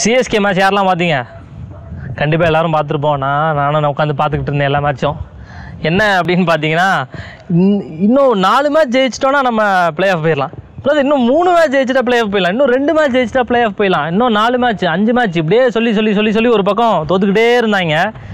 CSK match யாரெல்லாம் பார்த்தீங்க கண்டிப்பாக எல்லாரும் பார்த்துருப்போம் நான் நானும் உட்காந்து பார்த்துக்கிட்டு இருந்தேன் எல்லா மேட்சும் என்ன அப்படின்னு பார்த்தீங்கன்னா இன்- இன்னும் நாலு மேட்ச் ஜெயிச்சிட்டோன்னா நம்ம ப்ளே ஆஃப் போயிடலாம் ப்ளஸ் இன்னும் மூணு மேட்ச் ஜெயிச்சிட்டா ப்ளே ஆஃப் போயிடலாம் இன்னும் ரெண்டு மேட்ச் ஜெயிச்சிட்டா ப்ளே ஆஃப் போயிடலாம் இன்னும் நாலு மேட்ச் அஞ்சு மேட்ச் இப்படியே சொல்லி சொல்லி சொல்லி சொல்லி ஒரு பக்கம் தோத்துக்கிட்டே இருந்தாங்க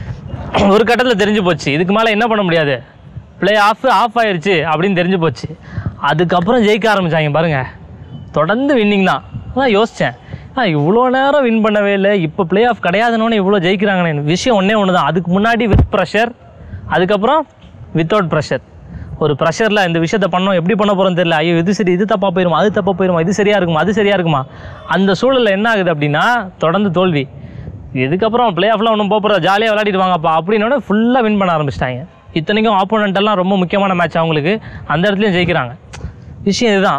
ஒரு கட்டத்தில் தெரிஞ்சு போச்சு இதுக்கு மேலே என்ன பண்ண முடியாது ப்ளே ஆஃப் ஆஃப் ஆயிருச்சு அப்படின்னு தெரிஞ்சு போச்சு அதுக்கப்புறம் ஜெயிக்க ஆரம்பிச்சாங்க பாருங்க தொடர்ந்து வின்னிங் தான் அதான் யோசித்தேன் ஆ இவ்வளோ நேரம் வின் பண்ணவே இல்லை இப்போ ப்ளே ஆஃப் கிடையாதுன்னு இவ்வளோ ஜெயிக்கிறாங்கன்னு விஷயம் ஒன்றே ஒன்று தான் அதுக்கு முன்னாடி வித் ப்ரெஷர் அதுக்கப்புறம் வித்தவுட் ப்ரெஷர் ஒரு ப்ரெஷரில் இந்த விஷயத்தை பண்ணோம் எப்படி பண்ண போகிறோம் தெரியல ஐயோ இது சரி இது தப்பாக போயிருமா அது தப்பாக போயிருமா இது சரியாக இருக்குமா அது சரியாக இருக்குமா அந்த சூழலில் என்ன ஆகுது அப்படின்னா தொடர்ந்து தோல்வி இதுக்கப்புறம் ப்ளே ஆஃப்லாம் ஒன்றும் போகிற ஜாலியாக விளையாடிட்டு வாங்கப்பா அப்படின்னோடனே ஃபுல்லாக வின் பண்ண ஆரம்பிச்சிட்டாங்க இத்தனைக்கும் ஆப்போனண்ட் எல்லாம் ரொம்ப முக்கியமான மேட்ச் அவங்களுக்கு அந்த இடத்துலையும் ஜெயிக்கிறாங்க விஷயம் இதுதான்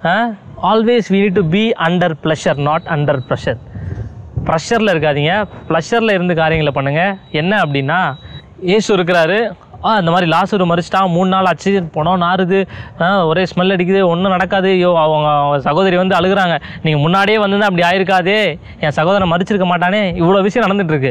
always we need to be under pleasure not under pressure ப்ரெஷரில் இருக்காதீங்க ப்ளஷரில் இருந்து காரியங்களை பண்ணுங்கள் என்ன அப்படின்னா ஏசு இருக்கிறாரு ஆ இந்த மாதிரி லாசரு மறிச்சிட்டான் மூணு நாள் ஆச்சு பணம் நாறுது ஆ, ஒரே ஸ்மெல் அடிக்குது ஒன்றும் நடக்காது ஐயோ அவங்க அவங்க சகோதரி வந்து அழுகுறாங்க நீங்கள் முன்னாடியே வந்திருந்தா அப்படி ஆயிருக்காதே என் சகோதரன் மறிச்சிருக்க மாட்டானே இவ்வளோ விஷயம் நடந்துட்டு இருக்கு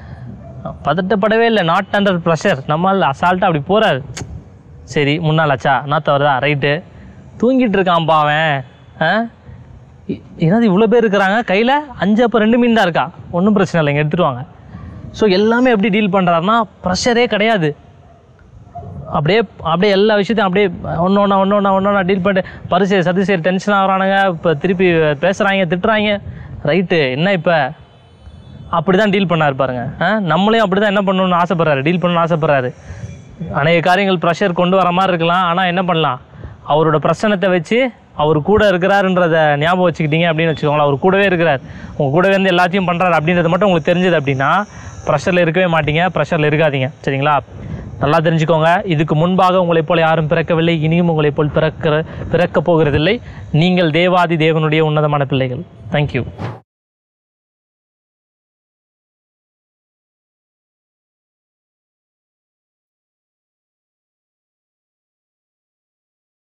பதட்டப்படவே இல்லை நாட் அண்டர் ப்ரெஷர் நம்மால் அசால்ட்டாக அப்படி போகிறாரு சரி முன்னாள் ஆச்சா நான் தவறுதா ரைட்டு தூங்கிட்டு இருக்கான்ப்பா அவன் ஆ இ- என்னது இவ்வளோ பேர் இருக்கிறாங்க கையில் அஞ்சு அப்போ ரெண்டு மீன் தான் இருக்கா ஒன்றும் பிரச்சனை இல்லைங்க எடுத்துட்டு வாங்க ஸோ எல்லாமே எப்படி டீல் பண்ணுறாருன்னா ப்ரெஷரே கிடையாது அப்படியே அப்படியே எல்லா விஷயத்தையும் அப்படியே ஒன்று ஒன்றா ஒன்று ஒன்றா ஒன்று ஒன்றா டீல் பண்ணிட்டு பரிசு சதிசேர் டென்ஷன் ஆகுறானுங்க இப்போ திருப்பி பேசுகிறாங்க திட்டுறாங்க ரைட்டு என்ன இப்போ அப்படி தான் டீல் பண்ணாரு பாருங்க ஆ நம்மளையும் அப்படி தான் என்ன பண்ணணும்னு ஆசைப்படுறாரு டீல் பண்ணணும்னு ஆசைப்படுறாரு அநேக காரியங்கள் ப்ரெஷர் கொண்டு வர மாதிரி இருக்கலாம் ஆனால் என்ன பண்ணலாம் அவரோட பிரச்சனத்தை வச்சு அவர் கூட இருக்கிறாருன்றத ஞாபகம் வச்சுக்கிட்டீங்க அப்படின்னு வச்சுக்கோங்களேன் அவர் கூடவே இருக்கிறார் உங்கள் கூடவே இருந்து எல்லாத்தையும் பண்ணுறாரு அப்படின்றது மட்டும் உங்களுக்கு தெரிஞ்சது அப்படின்னா ப்ரெஷரில் இருக்கவே மாட்டீங்க ப்ரெஷரில் இருக்காதீங்க சரிங்களா நல்லா தெரிஞ்சுக்கோங்க இதுக்கு முன்பாக உங்களைப் போல யாரும் பிறக்கவில்லை இனியும் உங்களைப் போல் பிறக்கிற பிறக்கப் போகிறதில்லை நீங்கள் தேவாதி தேவனுடைய உன்னதமான பிள்ளைகள் தேங்க்யூ